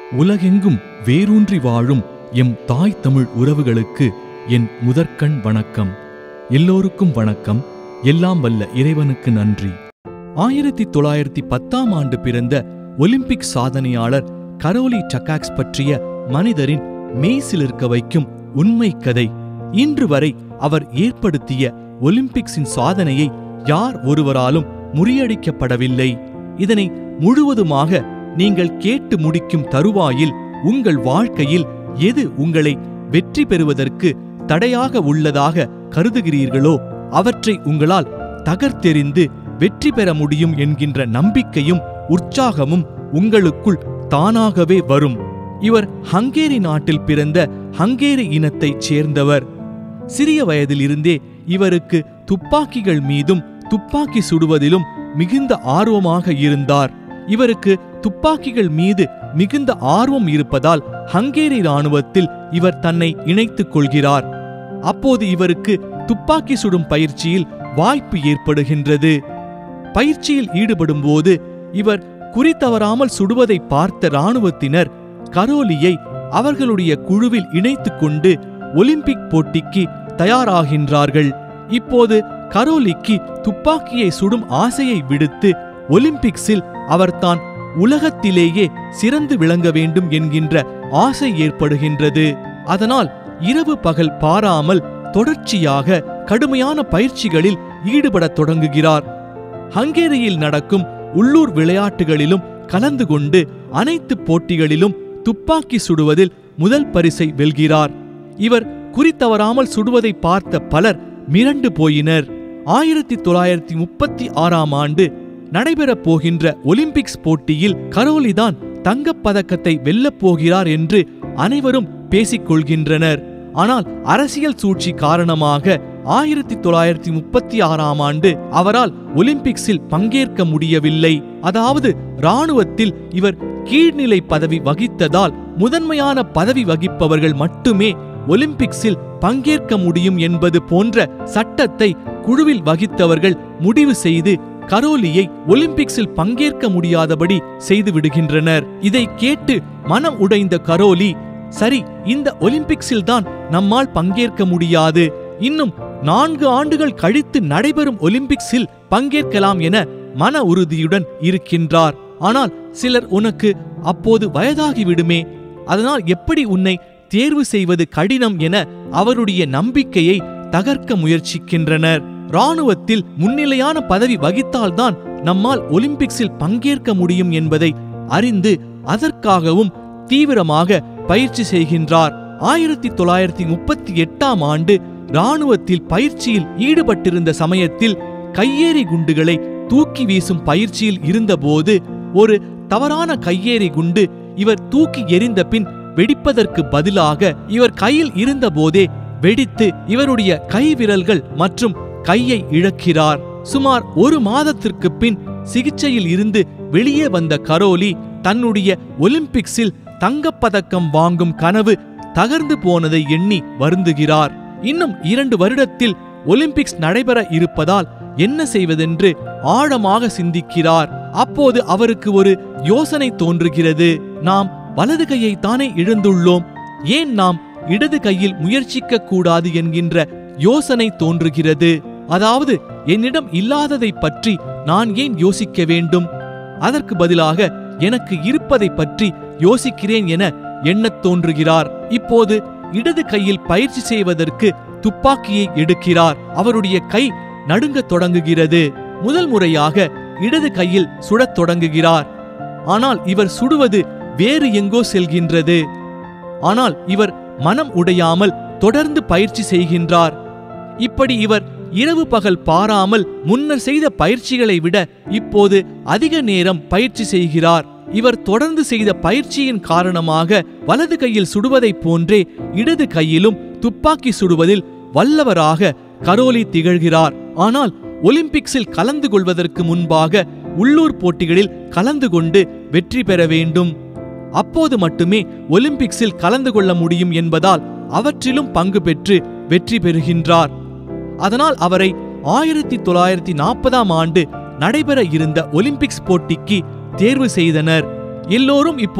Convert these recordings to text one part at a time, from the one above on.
உலகெங்கும் வேரூன்றி வாழும் எம் தாய் தமிழ் உறவுகளுக்கு என் முதற்கண் வணக்கம் எல்லோருக்கும் வணக்கம் எல்லாம் வல்ல இறைவனுக்கு நன்றி ஆயிரத்தி தொள்ளாயிரத்தி பத்தாம் ஆண்டு பிறந்த ஒலிம்பிக் சாதனையாளர் கரோலி டக்காக்ஸ் பற்றிய மனிதரின் மெய்சிலிருக்க வைக்கும் உண்மை கதை இன்று வரை அவர் ஏற்படுத்திய ஒலிம்பிக்ஸின் சாதனையை யார் ஒருவராலும் முறியடிக்கப்படவில்லை இதனை முழுவதுமாக நீங்கள் கேட்டு முடிக்கும் தருவாயில் உங்கள் வாழ்க்கையில் எது உங்களை வெற்றி பெறுவதற்கு தடையாக உள்ளதாக கருதுகிறீர்களோ அவற்றை உங்களால் தகர்த்தெறிந்து வெற்றி பெற முடியும் என்கின்ற நம்பிக்கையும் உற்சாகமும் உங்களுக்குள் தானாகவே வரும் இவர் ஹங்கேரி நாட்டில் பிறந்த ஹங்கேரி இனத்தைச் சேர்ந்தவர் சிறிய வயதிலிருந்தே இவருக்கு துப்பாக்கிகள் மீதும் துப்பாக்கி சுடுவதிலும் மிகுந்த ஆர்வமாக இருந்தார் இவருக்கு துப்பாக்கிகள் மீது மிகுந்த ஆர்வம் இருப்பதால் ஹங்கேரி இராணுவத்தில் இவர் தன்னை இணைத்துக் கொள்கிறார் அப்போது இவருக்கு துப்பாக்கி சுடும் பயிற்சியில் வாய்ப்பு ஏற்படுகின்றது பயிற்சியில் ஈடுபடும்போது இவர் குறித்தவராமல் சுடுவதை பார்த்த இராணுவத்தினர் கரோலியை அவர்களுடைய குழுவில் இணைத்துக் கொண்டு ஒலிம்பிக் போட்டிக்கு தயாராகின்றார்கள் இப்போது கரோலிக்கு துப்பாக்கியை சுடும் ஆசையை விடுத்து ஒலிம்பிக்ஸில் அவர்தான் உலகத்திலேயே சிறந்து விளங்க வேண்டும் என்கின்ற ஆசை ஏற்படுகின்றது அதனால் இரவு பகல் பாராமல் தொடர்ச்சியாக கடுமையான பயிற்சிகளில் ஈடுபடத் தொடங்குகிறார் ஹங்கேரியில் நடக்கும் உள்ளூர் விளையாட்டுகளிலும் கலந்து கொண்டு அனைத்து போட்டிகளிலும் துப்பாக்கி சுடுவதில் முதல் பரிசை வெல்கிறார் இவர் குறித்தவராமல் சுடுவதை பார்த்த பலர் மிரண்டு போயினர் ஆயிரத்தி தொள்ளாயிரத்தி முப்பத்தி ஆறாம் ஆண்டு நடைபெறப் போகின்ற ஒலிம்பிக்ஸ் போட்டியில் கரோலிதான் தங்கப் பதக்கத்தை வெல்லப் போகிறார் என்று அனைவரும் பேசிக் கொள்கின்றனர் ஆனால் அரசியல் சூழ்ச்சி காரணமாக ஆயிரத்தி தொள்ளாயிரத்தி முப்பத்தி ஆறாம் ஆண்டு அவரால் ஒலிம்பிக்ஸில் பங்கேற்க முடியவில்லை அதாவது இராணுவத்தில் இவர் கீழ்நிலை பதவி வகித்ததால் முதன்மையான பதவி வகிப்பவர்கள் மட்டுமே ஒலிம்பிக்ஸில் பங்கேற்க முடியும் என்பது போன்ற சட்டத்தை குழுவில் வகித்தவர்கள் முடிவு செய்து கரோலியை ஒலிம்பிக்ஸில் பங்கேற்க முடியாதபடி செய்து விடுகின்றனர் இதை கேட்டு மனம் உடைந்த கரோலி சரி இந்த ஒலிம்பிக்ஸில் தான் நம்மால் பங்கேற்க முடியாது இன்னும் நான்கு ஆண்டுகள் கழித்து நடைபெறும் ஒலிம்பிக்ஸில் பங்கேற்கலாம் என மன உறுதியுடன் இருக்கின்றார் ஆனால் சிலர் உனக்கு அப்போது வயதாகிவிடுமே அதனால் எப்படி உன்னை தேர்வு செய்வது கடினம் என அவருடைய நம்பிக்கையை தகர்க்க முயற்சிக்கின்றனர் இராணுவத்தில் முன்னிலையான பதவி வகித்தால்தான் நம்மால் ஒலிம்பிக்ஸில் பங்கேற்க முடியும் என்பதை அறிந்து அதற்காகவும் தீவிரமாக பயிற்சி செய்கின்றார் ஆயிரத்தி தொள்ளாயிரத்தி முப்பத்தி எட்டாம் ஆண்டு இராணுவத்தில் பயிற்சியில் ஈடுபட்டிருந்த சமயத்தில் கையேறி குண்டுகளை தூக்கி வீசும் பயிற்சியில் இருந்தபோது ஒரு தவறான கையேறி குண்டு இவர் தூக்கி எறிந்த பின் வெடிப்பதற்கு பதிலாக இவர் கையில் இருந்தபோதே வெடித்து இவருடைய கை விரல்கள் மற்றும் கையை இழக்கிறார் சுமார் ஒரு மாதத்திற்கு பின் சிகிச்சையில் இருந்து வெளியே வந்த கரோலி தன்னுடைய ஒலிம்பிக்ஸில் தங்கப்பதக்கம் வாங்கும் கனவு தகர்ந்து போனதை எண்ணி வருந்துகிறார் இன்னும் இரண்டு வருடத்தில் ஒலிம்பிக்ஸ் நடைபெற இருப்பதால் என்ன செய்வதென்று ஆழமாக சிந்திக்கிறார் அப்போது அவருக்கு ஒரு யோசனை தோன்றுகிறது நாம் வலது கையை தானே இழந்துள்ளோம் ஏன் நாம் இடது கையில் முயற்சிக்க கூடாது என்கின்ற யோசனை தோன்றுகிறது அதாவது என்னிடம் இல்லாததை பற்றி நான் ஏன் யோசிக்க வேண்டும் அதற்கு பதிலாக எனக்கு இருப்பதை பற்றி யோசிக்கிறேன் என எண்ணத் தோன்றுகிறார் இப்போது இடது கையில் பயிற்சி செய்வதற்கு துப்பாக்கியை எடுக்கிறார் அவருடைய கை நடுங்கத் தொடங்குகிறது முதல் முறையாக இடது கையில் சுடத் தொடங்குகிறார் ஆனால் இவர் சுடுவது வேறு எங்கோ செல்கின்றது ஆனால் இவர் மனம் உடையாமல் தொடர்ந்து பயிற்சி செய்கின்றார் இப்படி இவர் இரவு பகல் பாராமல் முன்னர் செய்த பயிற்சிகளை விட இப்போது அதிக நேரம் பயிற்சி செய்கிறார் இவர் தொடர்ந்து செய்த பயிற்சியின் காரணமாக வலது கையில் சுடுவதைப் போன்றே இடது கையிலும் துப்பாக்கி சுடுவதில் வல்லவராக கரோலி திகழ்கிறார் ஆனால் ஒலிம்பிக்ஸில் கலந்து கொள்வதற்கு முன்பாக உள்ளூர் போட்டிகளில் கலந்து கொண்டு வெற்றி பெற வேண்டும் அப்போது மட்டுமே ஒலிம்பிக்ஸில் கலந்து கொள்ள முடியும் என்பதால் அவற்றிலும் பங்கு பெற்று வெற்றி பெறுகின்றார் அதனால் அவரை ஆயிரத்தி தொள்ளாயிரத்தி நாற்பதாம் ஆண்டு நடைபெற இருந்த ஒலிம்பிக்ஸ் போட்டிக்கு தேர்வு செய்தனர் எல்லோரும் இப்போது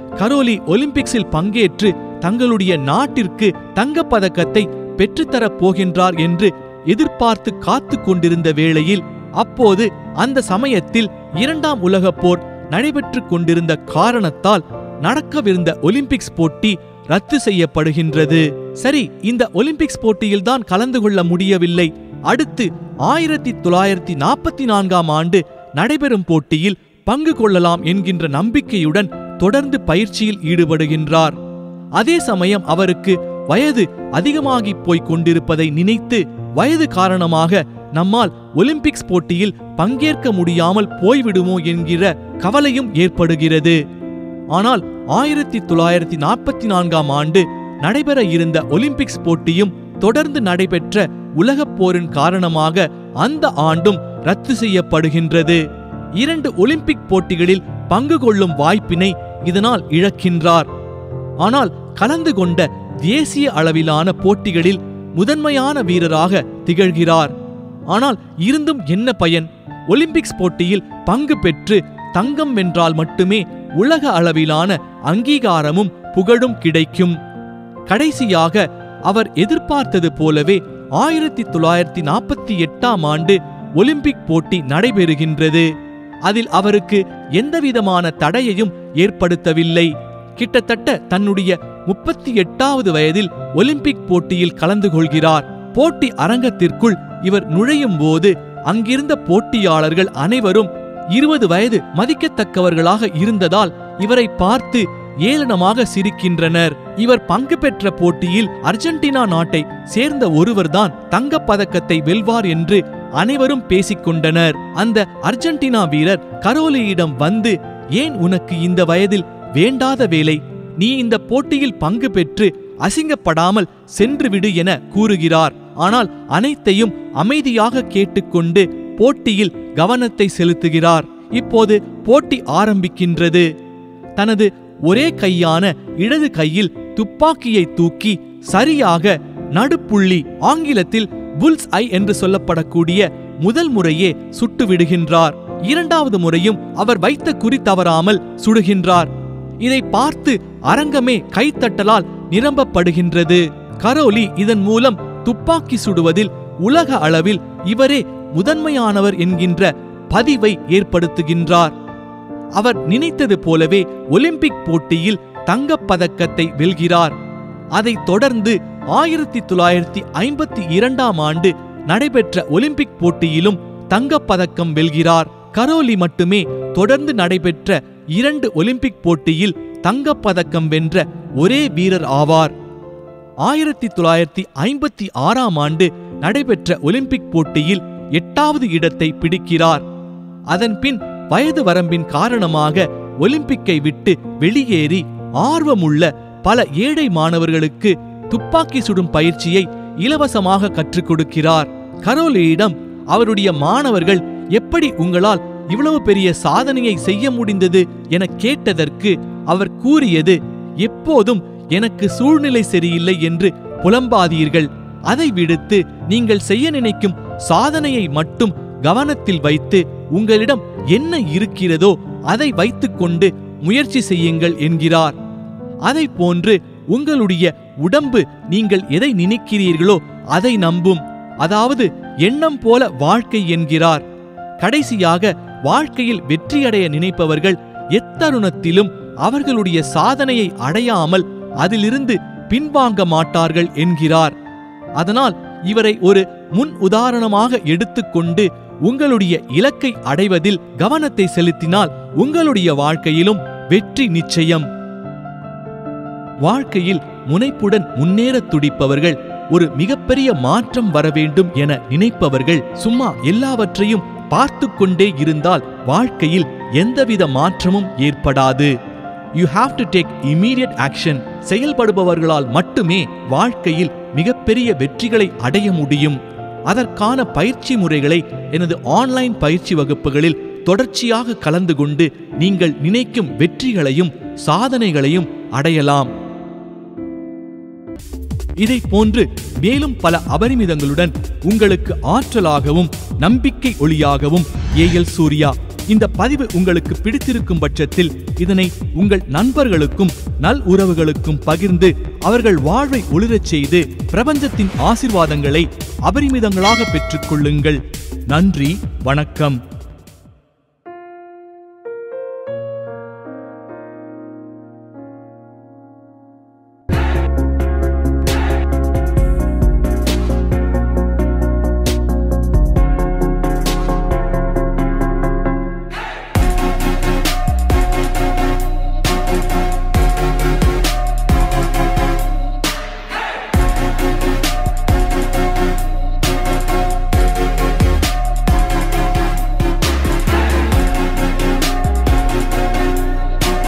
கரோலி ஒலிம்பிக்ஸில் பங்கேற்று தங்களுடைய நாட்டிற்கு தங்கப் பதக்கத்தை பெற்றுத்தரப் போகின்றார் என்று எதிர்பார்த்து காத்து கொண்டிருந்த வேளையில் அப்போது அந்த சமயத்தில் இரண்டாம் உலகப் போர் நடைபெற்றுக் கொண்டிருந்த காரணத்தால் நடக்கவிருந்த ஒலிம்பிக்ஸ் போட்டி ரத்து செய்யப்படுகின்றது சரி இந்த ஒலிம்பிக்ஸ் போட்டியில்தான் கலந்து கொள்ள முடியவில்லை அடுத்து ஆயிரத்தி தொள்ளாயிரத்தி நாற்பத்தி நான்காம் ஆண்டு நடைபெறும் போட்டியில் பங்கு கொள்ளலாம் என்கின்ற நம்பிக்கையுடன் தொடர்ந்து பயிற்சியில் ஈடுபடுகின்றார் அதே சமயம் அவருக்கு வயது அதிகமாகிப் போய்க் கொண்டிருப்பதை நினைத்து வயது காரணமாக நம்மால் ஒலிம்பிக்ஸ் போட்டியில் பங்கேற்க முடியாமல் போய்விடுமோ என்கிற கவலையும் ஏற்படுகிறது ஆனால் ஆயிரத்தி தொள்ளாயிரத்தி நாற்பத்தி நான்காம் ஆண்டு நடைபெற இருந்த ஒலிம்பிக்ஸ் போட்டியும் தொடர்ந்து நடைபெற்ற உலகப் போரின் காரணமாக அந்த ஆண்டும் ரத்து செய்யப்படுகின்றது இரண்டு ஒலிம்பிக் போட்டிகளில் பங்கு கொள்ளும் வாய்ப்பினை இதனால் இழக்கின்றார் ஆனால் கலந்து கொண்ட தேசிய அளவிலான போட்டிகளில் முதன்மையான வீரராக திகழ்கிறார் ஆனால் இருந்தும் என்ன பயன் ஒலிம்பிக்ஸ் போட்டியில் பங்கு பெற்று தங்கம் வென்றால் மட்டுமே உலக அளவிலான அங்கீகாரமும் புகழும் கிடைக்கும் கடைசியாக அவர் எதிர்பார்த்தது போலவே ஆயிரத்தி தொள்ளாயிரத்தி நாற்பத்தி எட்டாம் ஆண்டு ஒலிம்பிக் போட்டி நடைபெறுகின்றது அதில் அவருக்கு எந்தவிதமான தடையையும் ஏற்படுத்தவில்லை கிட்டத்தட்ட தன்னுடைய முப்பத்தி எட்டாவது வயதில் ஒலிம்பிக் போட்டியில் கலந்து கொள்கிறார் போட்டி அரங்கத்திற்குள் இவர் நுழையும் போது அங்கிருந்த போட்டியாளர்கள் அனைவரும் இருபது வயது மதிக்கத்தக்கவர்களாக இருந்ததால் இவரை பார்த்து ஏளனமாக சிரிக்கின்றனர் இவர் பங்கு பெற்ற போட்டியில் அர்ஜென்டினா நாட்டை சேர்ந்த ஒருவர்தான் தங்கப் பதக்கத்தை வெல்வார் என்று அனைவரும் பேசிக்கொண்டனர் அந்த அர்ஜென்டினா வீரர் கரோலியிடம் வந்து ஏன் உனக்கு இந்த வயதில் வேண்டாத வேலை நீ இந்த போட்டியில் பங்கு பெற்று அசிங்கப்படாமல் சென்றுவிடு என கூறுகிறார் ஆனால் அனைத்தையும் அமைதியாக கேட்டுக்கொண்டு போட்டியில் கவனத்தை செலுத்துகிறார் இப்போது போட்டி ஆரம்பிக்கின்றது தனது ஒரே கையான இடது கையில் துப்பாக்கியை தூக்கி சரியாக நடுப்புள்ளி ஆங்கிலத்தில் புல்ஸ் ஐ என்று சொல்லப்படக்கூடிய முதல் முறையே சுட்டு விடுகின்றார் இரண்டாவது முறையும் அவர் வைத்த குறி தவறாமல் சுடுகின்றார் இதை பார்த்து அரங்கமே கைத்தட்டலால் நிரம்பப்படுகின்றது கரோலி இதன் மூலம் துப்பாக்கி சுடுவதில் உலக அளவில் இவரே முதன்மையானவர் என்கின்ற பதிவை ஏற்படுத்துகின்றார் அவர் நினைத்தது போலவே ஒலிம்பிக் போட்டியில் தங்கப் பதக்கத்தை வெல்கிறார் அதைத் தொடர்ந்து ஆயிரத்தி தொள்ளாயிரத்தி ஐம்பத்தி இரண்டாம் ஆண்டு நடைபெற்ற ஒலிம்பிக் போட்டியிலும் தங்கப் பதக்கம் வெல்கிறார் கரோலி மட்டுமே தொடர்ந்து நடைபெற்ற இரண்டு ஒலிம்பிக் போட்டியில் தங்கப் பதக்கம் வென்ற ஒரே வீரர் ஆவார் ஆயிரத்தி தொள்ளாயிரத்தி ஐம்பத்தி ஆறாம் ஆண்டு நடைபெற்ற ஒலிம்பிக் போட்டியில் எட்டாவது இடத்தை பிடிக்கிறார் அதன்பின் வயது வரம்பின் காரணமாக ஒலிம்பிக்கை விட்டு வெளியேறி ஆர்வமுள்ள பல ஏழை மாணவர்களுக்கு துப்பாக்கி சுடும் பயிற்சியை இலவசமாக கற்றுக் கொடுக்கிறார் கரோலியிடம் அவருடைய மாணவர்கள் எப்படி உங்களால் இவ்வளவு பெரிய சாதனையை செய்ய முடிந்தது என கேட்டதற்கு அவர் கூறியது எப்போதும் எனக்கு சூழ்நிலை சரியில்லை என்று புலம்பாதீர்கள் அதை விடுத்து நீங்கள் செய்ய நினைக்கும் சாதனையை மட்டும் கவனத்தில் வைத்து உங்களிடம் என்ன இருக்கிறதோ அதை வைத்துக்கொண்டு முயற்சி செய்யுங்கள் என்கிறார் அதை போன்று உங்களுடைய உடம்பு நீங்கள் எதை நினைக்கிறீர்களோ அதை நம்பும் அதாவது எண்ணம் போல வாழ்க்கை என்கிறார் கடைசியாக வாழ்க்கையில் வெற்றியடைய நினைப்பவர்கள் எத்தருணத்திலும் அவர்களுடைய சாதனையை அடையாமல் அதிலிருந்து பின்வாங்க மாட்டார்கள் என்கிறார் அதனால் இவரை ஒரு முன் உதாரணமாக எடுத்துக்கொண்டு உங்களுடைய இலக்கை அடைவதில் கவனத்தை செலுத்தினால் உங்களுடைய வாழ்க்கையிலும் வெற்றி நிச்சயம் வாழ்க்கையில் முனைப்புடன் முன்னேறத் துடிப்பவர்கள் ஒரு மிகப்பெரிய மாற்றம் வர வேண்டும் என நினைப்பவர்கள் சும்மா எல்லாவற்றையும் பார்த்து கொண்டே இருந்தால் வாழ்க்கையில் எந்தவித மாற்றமும் ஏற்படாது you have to take immediate action செயல்படுபவர்களால் மட்டுமே வாழ்க்கையில் மிகப்பெரிய வெற்றிகளை அடைய முடியும் அதற்கான பயிற்சி முறைகளை எனது ஆன்லைன் பயிற்சி வகுப்புகளில் தொடர்ச்சியாக கலந்து கொண்டு நீங்கள் நினைக்கும் வெற்றிகளையும் சாதனைகளையும் அடையலாம் இதை போன்று மேலும் பல அபரிமிதங்களுடன் உங்களுக்கு ஆற்றலாகவும் நம்பிக்கை ஒளியாகவும் ஏஎல் சூர்யா இந்த பதிவு உங்களுக்கு பிடித்திருக்கும் பட்சத்தில் இதனை உங்கள் நண்பர்களுக்கும் நல் உறவுகளுக்கும் பகிர்ந்து அவர்கள் வாழ்வை ஒளிரச் செய்து பிரபஞ்சத்தின் ஆசிர்வாதங்களை அபரிமிதங்களாக பெற்றுக்கொள்ளுங்கள் நன்றி வணக்கம்